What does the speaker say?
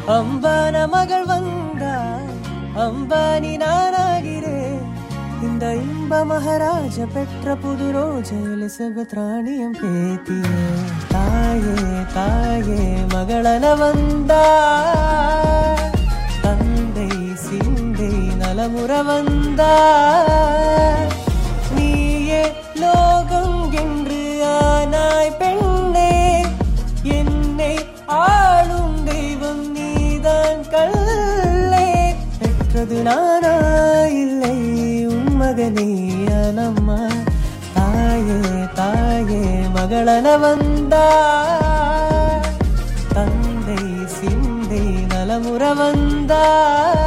அம்பான மகள் வந்தா அம்பானி நானாகிறேன் இந்த இன்ப மகாராஜ பெற்ற புது ரோஜ எலிசபெத் ராணியம் பேத்தியே தாயே தாயே மகளன வந்தா தந்தை சிந்தை நலமுற வந்தா நீயே லோகம் என்று ஆனாய் பெண்ணே என்னை ஆளும் தெய்வம் நீதான் கல்லே பெற்றது நானா இல்லை உன் மகனே அனம்மா தாயே தாயே மகளன வந்தா தந்தை சிந்தை நலமுற வந்தா